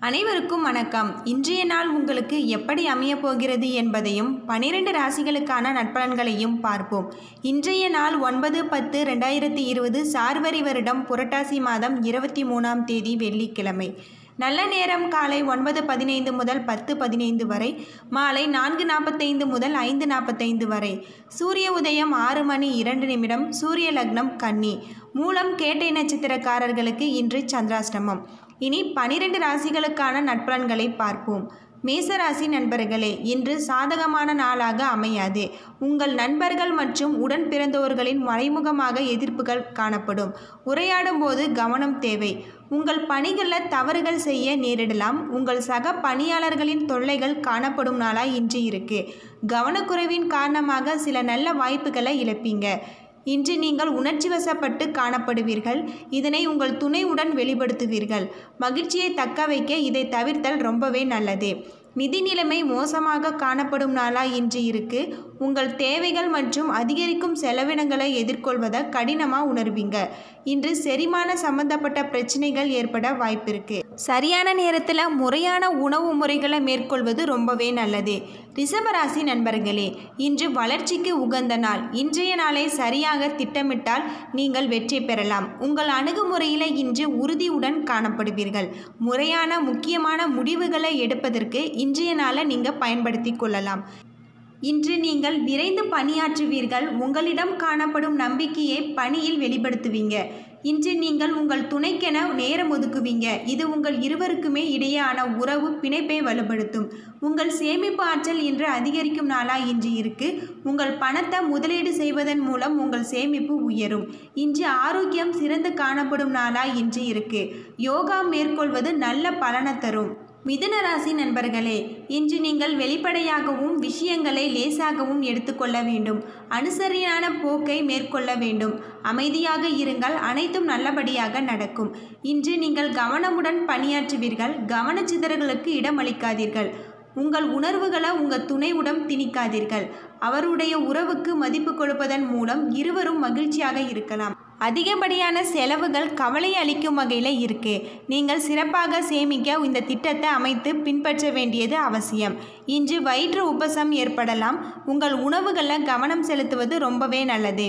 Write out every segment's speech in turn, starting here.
அனைவருக்கும் வணக்கம் இன்றைய நாள் உங்களுக்கு எப்படி அமையப் போகிறது என்பதையும் பனிரெண்டு ராசிகளுக்கான நட்பலன்களையும் பார்ப்போம் இன்றைய நாள் ஒன்பது பத்து ரெண்டாயிரத்தி இருபது சார்வரி வருடம் புரட்டாசி மாதம் இருபத்தி மூணாம் தேதி வெள்ளிக்கிழமை நல்ல நேரம் காலை ஒன்பது பதினைந்து முதல் பத்து பதினைந்து வரை மாலை நான்கு நாற்பத்தைந்து முதல் ஐந்து நாற்பத்தைந்து வரை சூரிய உதயம் ஆறு மணி இரண்டு நிமிடம் சூரிய லக்னம் கன்னி மூலம் கேட்டை நட்சத்திரக்காரர்களுக்கு இன்று சந்திராஷ்டமம் இனி பனிரெண்டு ராசிகளுக்கான நட்பலன்களை பார்ப்போம் மேசராசி நண்பர்களே இன்று சாதகமான நாளாக அமையாது உங்கள் நண்பர்கள் மற்றும் உடன் பிறந்தோர்களின் மறைமுகமாக எதிர்ப்புகள் காணப்படும் உரையாடும் போது கவனம் தேவை உங்கள் பணிகளில் தவறுகள் செய்ய நேரிடலாம் உங்கள் சக பணியாளர்களின் தொல்லைகள் காணப்படும் நாளாக இன்று இருக்கு கவனக்குறைவின் காரணமாக சில நல்ல வாய்ப்புகளை இழப்பீங்க இன்று நீங்கள் உணர்ச்சி வசப்பட்டு காணப்படுவீர்கள் இதனை உங்கள் துணையுடன் வெளிப்படுத்துவீர்கள் மகிழ்ச்சியை தக்க வைக்க இதை தவிர்த்தல் ரொம்பவே நல்லது நிதி நிலைமை மோசமாக காணப்படும் நாளா இன்று இருக்கு உங்கள் தேவைகள் மற்றும் அதிகரிக்கும் செலவினங்களை எதிர்கொள்வதை கடினமாக உணர்வீங்க இன்று செரிமான சம்பந்தப்பட்ட பிரச்சனைகள் ஏற்பட வாய்ப்பிருக்கு சரியான நேரத்தில் முறையான உணவு முறைகளை மேற்கொள்வது ரொம்பவே நல்லது ரிஷபராசி நண்பர்களே இன்று வளர்ச்சிக்கு உகந்த நாள் இன்றைய நாளை சரியாக திட்டமிட்டால் நீங்கள் வெற்றி பெறலாம் உங்கள் அணுகுமுறையில் இன்று உறுதியுடன் காணப்படுவீர்கள் முறையான முக்கியமான முடிவுகளை எடுப்பதற்கு இன்றைய நாளை நீங்கள் பயன்படுத்தி கொள்ளலாம் இன்று நீங்கள் விரைந்து பணியாற்றுவீர்கள் உங்களிடம் காணப்படும் நம்பிக்கையை பணியில் வெளிப்படுத்துவீங்க இன்று நீங்கள் உங்கள் துணைக்கென நேரம் ஒதுக்குவீங்க இது உங்கள் இருவருக்குமே இடையேயான உறவு பிணைப்பை வலுப்படுத்தும் உங்கள் சேமிப்பு ஆற்றல் இன்று அதிகரிக்கும் நாளா இன்று இருக்கு உங்கள் பணத்தை முதலீடு செய்வதன் மூலம் உங்கள் சேமிப்பு உயரும் இன்று ஆரோக்கியம் சிறந்து காணப்படும் நாளா இன்று இருக்கு யோகா மேற்கொள்வது நல்ல பலனை தரும் மிதுன ராசி நண்பர்களே இன்று நீங்கள் வெளிப்படையாகவும் விஷயங்களை லேசாகவும் எடுத்துக்கொள்ள வேண்டும் அனுசரியான போக்கை மேற்கொள்ள வேண்டும் அமைதியாக இருங்கள் அனைத்தும் நல்லபடியாக நடக்கும் இன்று நீங்கள் கவனமுடன் பணியாற்றுவீர்கள் கவனச்சிதறல்களுக்கு இடமளிக்காதீர்கள் உங்கள் உணர்வுகளை உங்கள் துணையுடன் திணிக்காதீர்கள் அவருடைய உறவுக்கு மதிப்பு கொடுப்பதன் மூலம் இருவரும் மகிழ்ச்சியாக இருக்கலாம் அதிகப்படியான செலவுகள் கவலை அளிக்கும் வகையில் இருக்கு நீங்கள் சிறப்பாக சேமிக்க இந்த திட்டத்தை அமைத்து பின்பற்ற வேண்டியது அவசியம் இன்று வயிற்று உபசம் ஏற்படலாம் உங்கள் உணவுகளில் கவனம் செலுத்துவது ரொம்பவே நல்லது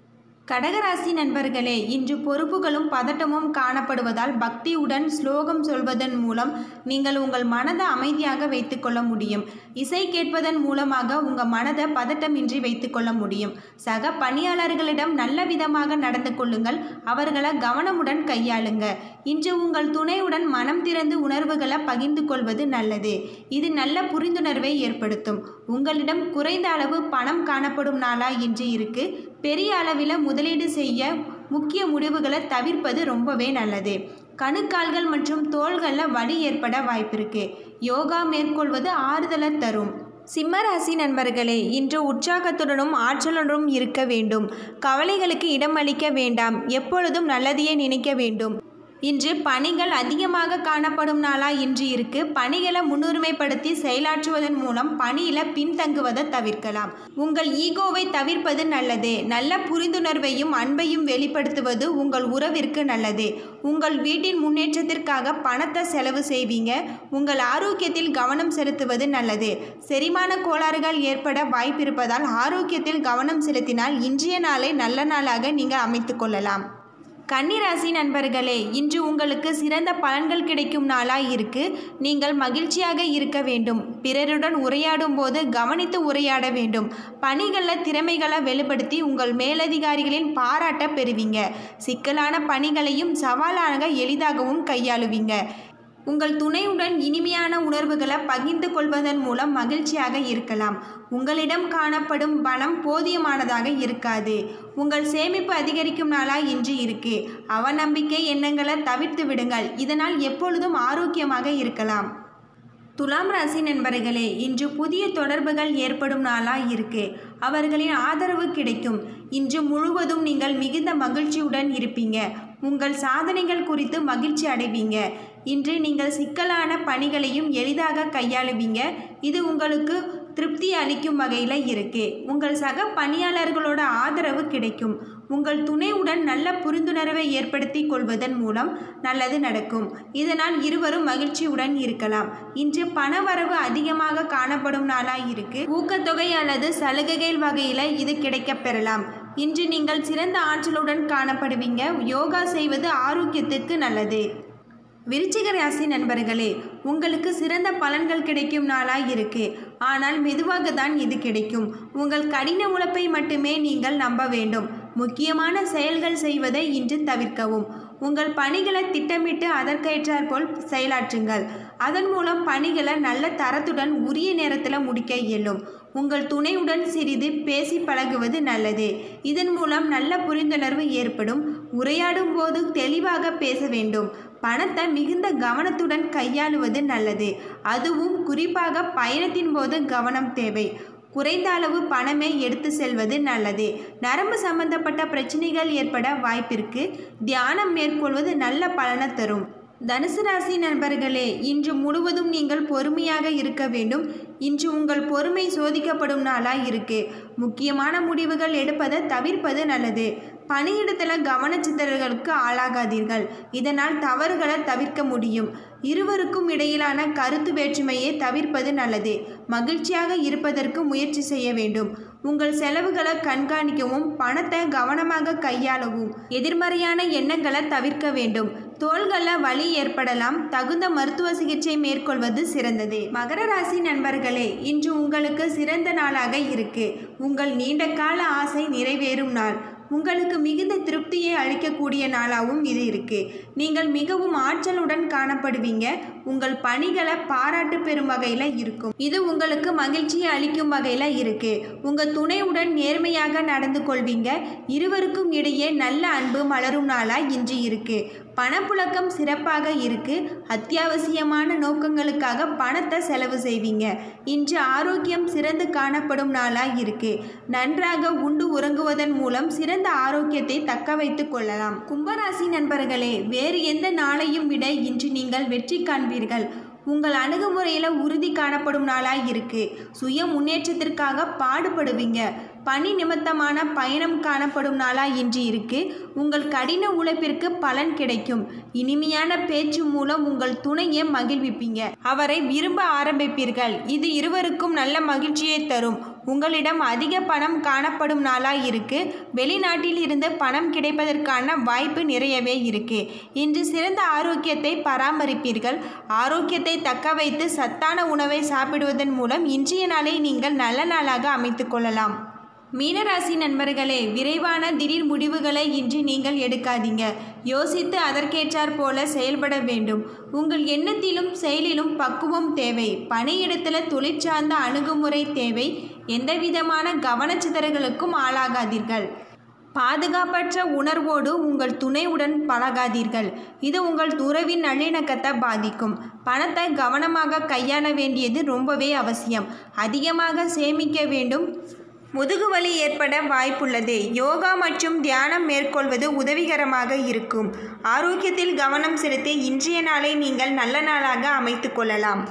கடகராசி நண்பர்களே இன்று பொறுப்புகளும் பதட்டமும் காணப்படுவதால் பக்தியுடன் ஸ்லோகம் சொல்வதன் மூலம் நீங்கள் உங்கள் மனதை அமைதியாக வைத்துக்கொள்ள முடியும் இசை கேட்பதன் மூலமாக உங்கள் மனதை பதட்டமின்றி வைத்துக்கொள்ள முடியும் சக பணியாளர்களிடம் நல்ல விதமாக நடந்து கொள்ளுங்கள் அவர்களை கவனமுடன் கையாளுங்க இன்று உங்கள் துணையுடன் மனம் திறந்து உணர்வுகளை பகிர்ந்து கொள்வது நல்லது இது நல்ல புரிந்துணர்வை ஏற்படுத்தும் உங்களிடம் குறைந்த அளவு பணம் காணப்படும் நாளா இன்று இருக்கு பெரிய அளவில் முதலீடு செய்ய முக்கிய முடிவுகளை தவிர்ப்பது ரொம்பவே நல்லது கணுக்கால்கள் மற்றும் தோள்களில் வலி ஏற்பட வாய்ப்பிருக்கு யோகா மேற்கொள்வது ஆறுதலை தரும் சிம்மராசி நண்பர்களே இன்று உற்சாகத்துடனும் ஆற்றலுடனும் இருக்க வேண்டும் கவலைகளுக்கு இடமளிக்க வேண்டாம் எப்பொழுதும் நல்லதையே நினைக்க வேண்டும் இன்று பணிகள் அதிகமாக காணப்படும் நாளா இன்று இருக்கு பணிகளை முன்னுரிமைப்படுத்தி செயலாற்றுவதன் மூலம் பணியில் பின்தங்குவதை தவிர்க்கலாம் உங்கள் ஈகோவை தவிர்ப்பது நல்லது நல்ல புரிந்துணர்வையும் அன்பையும் வெளிப்படுத்துவது உங்கள் உறவிற்கு நல்லது உங்கள் வீட்டின் முன்னேற்றத்திற்காக பணத்தை செலவு செய்வீங்க உங்கள் ஆரோக்கியத்தில் கவனம் செலுத்துவது நல்லது செரிமான கோளாறுகள் ஏற்பட வாய்ப்பிருப்பதால் ஆரோக்கியத்தில் கவனம் செலுத்தினால் இன்றைய நாளை நல்ல நாளாக நீங்கள் அமைத்து கொள்ளலாம் கன்னிராசி நண்பர்களே இன்று உங்களுக்கு சிறந்த பலன்கள் கிடைக்கும் நாளாக இருக்கு நீங்கள் மகிழ்ச்சியாக இருக்க வேண்டும் பிறருடன் உரையாடும் போது கவனித்து உரையாட வேண்டும் பணிகளில் திறமைகளை வெளிப்படுத்தி உங்கள் மேலதிகாரிகளின் பாராட்ட பெறுவீங்க சிக்கலான பணிகளையும் சவாலாக எளிதாகவும் கையாளுவீங்க உங்கள் துணையுடன் இனிமையான உணர்வுகளை பகிர்ந்து கொள்வதன் மூலம் மகிழ்ச்சியாக இருக்கலாம் உங்களிடம் காணப்படும் பணம் போதியமானதாக இருக்காது உங்கள் சேமிப்பு அதிகரிக்கும் நாளாக இன்று இருக்கு அவநம்பிக்கை எண்ணங்களை தவிர்த்து விடுங்கள் இதனால் எப்பொழுதும் ஆரோக்கியமாக இருக்கலாம் துலாம் ராசி நண்பர்களே இன்று புதிய தொடர்புகள் ஏற்படும் நாளாக இருக்கு அவர்களின் ஆதரவு கிடைக்கும் இன்று முழுவதும் நீங்கள் மிகுந்த மகிழ்ச்சியுடன் இருப்பீங்க உங்கள் சாதனைகள் குறித்து மகிழ்ச்சி அடைவீங்க இன்று நீங்கள் சிக்கலான பணிகளையும் எளிதாக கையாளுவீங்க இது உங்களுக்கு திருப்தி அளிக்கும் வகையில் இருக்கு உங்கள் சக பணியாளர்களோட ஆதரவு கிடைக்கும் உங்கள் துணையுடன் நல்ல புரிந்துணர்வை ஏற்படுத்தி கொள்வதன் மூலம் நல்லது நடக்கும் இதனால் இருவரும் மகிழ்ச்சியுடன் இருக்கலாம் இன்று பணவரவு அதிகமாக காணப்படும் நாளாக இருக்கு ஊக்கத்தொகை அல்லது சலுகைகள் வகையில் இது கிடைக்கப் பெறலாம் இன்று நீங்கள் சிறந்த ஆற்றலுடன் காணப்படுவீங்க யோகா செய்வது ஆரோக்கியத்திற்கு நல்லது விருச்சிக ராசி நண்பர்களே உங்களுக்கு சிறந்த பலன்கள் கிடைக்கும் நாளாக இருக்கு ஆனால் மெதுவாக தான் இது கிடைக்கும் உங்கள் கடின உழைப்பை மட்டுமே நீங்கள் நம்ப வேண்டும் முக்கியமான செயல்கள் செய்வதை இன்று தவிர்க்கவும் உங்கள் பணிகளை திட்டமிட்டு அதற்கேற்றாற்போல் செயலாற்றுங்கள் அதன் மூலம் பணிகளை நல்ல தரத்துடன் உரிய நேரத்தில் முடிக்க இயலும் உங்கள் துணையுடன் சிறிது பேசி பழகுவது நல்லது இதன் மூலம் நல்ல புரிந்துணர்வு ஏற்படும் உரையாடும் போது தெளிவாக பேச வேண்டும் பணத்தை மிகுந்த கவனத்துடன் கையாளுவது நல்லது அதுவும் குறிப்பாக பயணத்தின் போது கவனம் தேவை குறைந்த அளவு பணமே எடுத்து செல்வது நல்லது நரம்பு சம்பந்தப்பட்ட பிரச்சனைகள் ஏற்பட வாய்ப்பிற்கு தியானம் மேற்கொள்வது நல்ல பலனை தரும் தனுசு ராசி நண்பர்களே இன்று முழுவதும் நீங்கள் பொறுமையாக இருக்க வேண்டும் இன்று உங்கள் பொறுமை சோதிக்கப்படும் நாளாக இருக்கு முக்கியமான முடிவுகள் எடுப்பதை தவிர்ப்பது நல்லது பணியிடத்தில் கவனச்சிதறல்களுக்கு ஆளாகாதீர்கள் இதனால் தவறுகளை தவிர்க்க முடியும் இருவருக்கும் இடையிலான கருத்து வேற்றுமையை தவிர்ப்பது நல்லது மகிழ்ச்சியாக இருப்பதற்கு முயற்சி செய்ய வேண்டும் உங்கள் செலவுகளை கண்காணிக்கவும் பணத்தை கவனமாக கையாளவும் எதிர்மறையான எண்ணங்களை தவிர்க்க வேண்டும் தோள்களில் வலி ஏற்படலாம் தகுந்த மருத்துவ சிகிச்சை மேற்கொள்வது சிறந்தது மகர ராசி நண்பர்களே இன்று உங்களுக்கு சிறந்த நாளாக இருக்கு உங்கள் நீண்ட கால ஆசை நிறைவேறும் நாள் உங்களுக்கு மிகுந்த திருப்தியை அளிக்கக்கூடிய நாளாகவும் இது இருக்கு நீங்கள் மிகவும் ஆற்றலுடன் காணப்படுவீங்க உங்கள் பணிகளை பாராட்டு பெறும் வகையில் இருக்கும் இது உங்களுக்கு மகிழ்ச்சியை அளிக்கும் வகையில் இருக்கு உங்கள் துணையுடன் நேர்மையாக நடந்து கொள்வீங்க இருவருக்கும் இடையே நல்ல அன்பு மலரும் நாளாக இன்று இருக்கு பணப்புழக்கம் சிறப்பாக இருக்கு அத்தியாவசியமான நோக்கங்களுக்காக பணத்தை செலவு செய்வீங்க இன்று ஆரோக்கியம் சிறந்து காணப்படும் நாளாக இருக்கு நன்றாக உண்டு உறங்குவதன் மூலம் சிறந்த ஆரோக்கியத்தை தக்க வைத்துக் கொள்ளலாம் கும்பராசி நண்பர்களே வேறு எந்த நாளையும் விட இன்று நீங்கள் வெற்றி காண்பீர்கள் உங்கள் அணுகுமுறையில் உறுதி காணப்படும் நாளாக இருக்கு சுய முன்னேற்றத்திற்காக பாடுபடுவீங்க பணி நிமித்தமான பயணம் காணப்படும் நாளாக இன்று இருக்கு உங்கள் கடின உழைப்பிற்கு பலன் கிடைக்கும் இனிமையான பேச்சு மூலம் உங்கள் துணையை மகிழ்விப்பீங்க அவரை விரும்ப ஆரம்பிப்பீர்கள் இது இருவருக்கும் நல்ல மகிழ்ச்சியை தரும் உங்களிடம் அதிக பணம் காணப்படும் நாளாக இருக்கு வெளிநாட்டில் இருந்து பணம் கிடைப்பதற்கான வாய்ப்பு நிறையவே இருக்கு இன்று சிறந்த ஆரோக்கியத்தை பராமரிப்பீர்கள் ஆரோக்கியத்தை தக்க வைத்து சத்தான உணவை சாப்பிடுவதன் மூலம் இன்றைய நாளை நீங்கள் நல்ல நாளாக அமைத்துக் கொள்ளலாம் மீனராசி நண்பர்களே விரைவான திடீர் முடிவுகளை இன்று நீங்கள் எடுக்காதீங்க யோசித்து அதற்கேற்றாற் போல செயல்பட வேண்டும் உங்கள் எண்ணத்திலும் செயலிலும் பக்குவம் தேவை பணியிடத்தில் தொழிற்சார்ந்த அணுகுமுறை தேவை எந்தவிதமான கவனச்சிதறல்களுக்கும் ஆளாகாதீர்கள் பாதுகாப்பற்ற உணர்வோடு உங்கள் துணையுடன் பழகாதீர்கள் இது உங்கள் துறவின் நல்லிணக்கத்தை பாதிக்கும் பணத்தை கவனமாக கையாள வேண்டியது ரொம்பவே அவசியம் அதிகமாக சேமிக்க வேண்டும் முதுகுவலி ஏற்பட வாய்ப்புள்ளது யோகா மற்றும் தியானம் மேற்கொள்வது உதவிகரமாக இருக்கும் ஆரோக்கியத்தில் கவனம் செலுத்தி இன்றைய நாளை நீங்கள் நல்ல நாளாக அமைத்துக் கொள்ளலாம்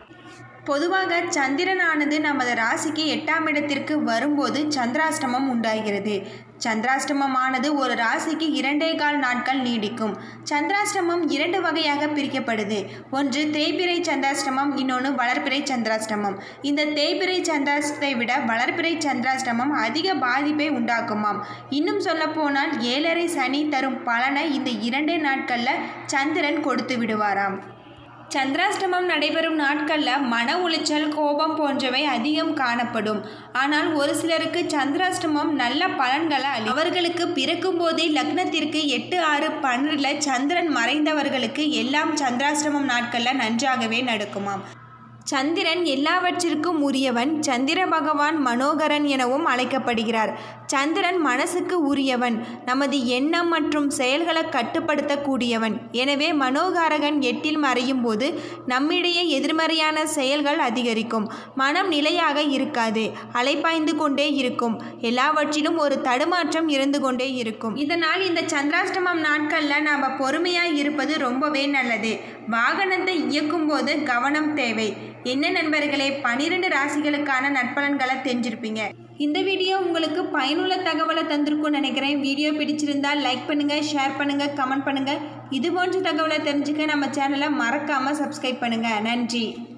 பொதுவாக சந்திரனானது நமது ராசிக்கு எட்டாம் இடத்திற்கு வரும்போது சந்திராஷ்டமம் உண்டாகிறது சந்திராஷ்டமமானது ஒரு ராசிக்கு இரண்டே கால் நாட்கள் நீடிக்கும் சந்திராஷ்டமம் இரண்டு வகையாக பிரிக்கப்படுது ஒன்று தேய்பிறை சந்திராஷ்டமம் இன்னொன்று வளர்பிறை சந்திராஷ்டமம் இந்த தேய்பிறை சந்திராஷ்டத்தை விட வளர்பிறை சந்திராஷ்டமம் அதிக பாதிப்பை உண்டாக்குமாம் இன்னும் சொல்லப்போனால் ஏழரை சனி தரும் பலனை இந்த இரண்டே நாட்களில் சந்திரன் கொடுத்து விடுவாராம் சந்திராஷ்டமம் நடைபெறும் நாட்களில் மன உளைச்சல் கோபம் போன்றவை அதிகம் காணப்படும் ஆனால் ஒரு சிலருக்கு சந்திராஷ்டமம் நல்ல பலன்களை அளி அவர்களுக்கு பிறக்கும் போதே லக்னத்திற்கு எட்டு ஆறு பன்னில் சந்திரன் மறைந்தவர்களுக்கு எல்லாம் சந்திராஷ்டமம் நாட்களில் நன்றாகவே நடக்குமாம் சந்திரன் எல்லாவற்றிற்கும் உரியவன் சந்திர பகவான் மனோகரன் எனவும் அழைக்கப்படுகிறார் சந்திரன் மனசுக்கு உரியவன் நமது எண்ணம் மற்றும் செயல்களை கட்டுப்படுத்தக்கூடியவன் எனவே மனோகாரகன் எட்டில் மறையும் போது நம்மிடையே எதிர்மறையான செயல்கள் அதிகரிக்கும் மனம் நிலையாக இருக்காது அலைப்பாய்ந்து கொண்டே இருக்கும் எல்லாவற்றிலும் ஒரு தடுமாற்றம் இருந்து கொண்டே இருக்கும் இதனால் இந்த சந்திராஷ்டமம் நாட்களில் நாம் பொறுமையாக இருப்பது ரொம்பவே நல்லது வாகனத்தை இயக்கும் போது கவனம் தேவை என்ன நண்பர்களே பனிரெண்டு ராசிகளுக்கான நட்பலன்களை தெரிஞ்சிருப்பீங்க இந்த வீடியோ உங்களுக்கு பயனுள்ள தகவலை தந்திருக்கும்னு நினைக்கிறேன் வீடியோ பிடிச்சிருந்தா லைக் பண்ணுங்கள் ஷேர் பண்ணுங்கள் கமெண்ட் பண்ணுங்கள் இது போன்ற தகவலை தெரிஞ்சுக்க நம்ம சேனலை மறக்காமல் சப்ஸ்கிரைப் பண்ணுங்கள் நன்றி